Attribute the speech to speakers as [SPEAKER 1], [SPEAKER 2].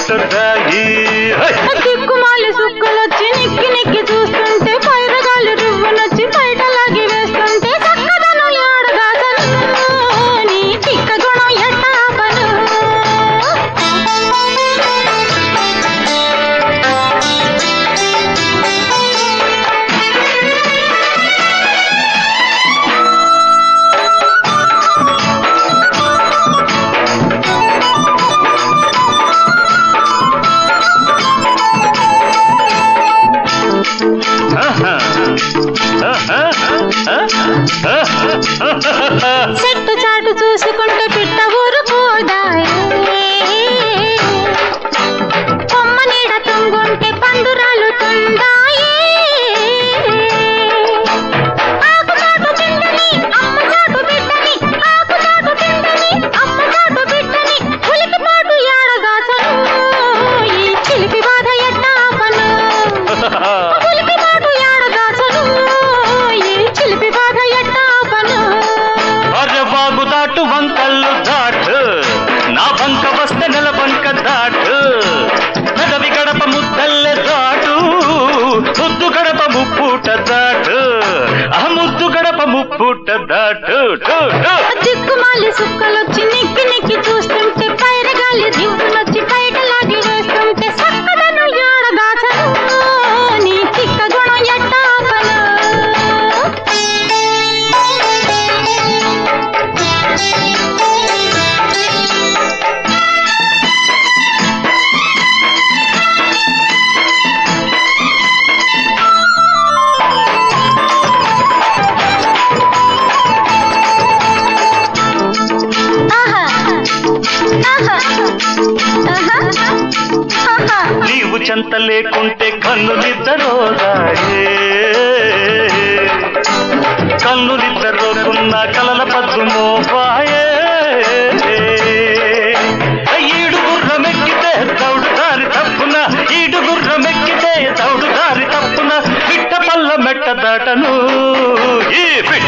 [SPEAKER 1] పెట్టదాయి high!
[SPEAKER 2] దిక్కుమాలి సుక్కలొచ్చి నిక్కి నిక్కి చూస్తుంటే పైరగాలి రివ్వునొచ్చి బయట లాగి వేస్తుంటే చక్కదనం ఏడగాసను నీ చిక్క గుణం ఎట్టాపను
[SPEAKER 1] ఆహా! ఆహా! ఆహా!
[SPEAKER 2] చెట్టు చాటు చూసుకుంటే పిట్ట ఊరుకోదాయే కొమ్మ నీడ తుంగుంటే పండురాలు తుందాయే ఆకు చాటు తింటని అమ్మ చాటు బిడ్డని ఆకు చాటు తింటని అమ్మ చాటు బిడ్డని ఉలికి పాటు ఏడగాసను ఈ చిలిపి బాధ ఎట్టాపను ఉలికి పాటు ఏడగాసను ఈ చిలిపి బాధ ఎట్టాపను
[SPEAKER 1] అరే బాగు దాటు వంకల్లు దాటు నా బంక వస్తే నెల బంక దాటు పెదవి గడప ముద్దల్లె దాటు ముద్దు గడప ముప్పుట దాటు ఆ ముద్దు గడప ముప్పుట దాటు టు, టు.
[SPEAKER 2] దిక్కుమాలి సుక్కలొచ్చి నిక్కి నిక్కి చూస్తుంటే పైరగాలి దివ్వులొచ్చి బయట లాగి వేస్తుంటే సక్కదను ఏడగాసను నీ చిక్క గుణం ఎట్టాపను ఆహా ఆహా ఆహా ఆహా
[SPEAKER 1] నీవు చెంత లేకుంటే కన్ను నిద్రరోగాయే కన్ను నిద్రలోకున్న కలల పద్దు మోపాయే ఈడు గుర్రమెక్కితే దౌడు దారి తప్పున ఈడు గుర్రమెక్కితే దౌడు దారి తప్పున పిట్ట పల్ల మెట్ట దాటను ఈ పిట్ట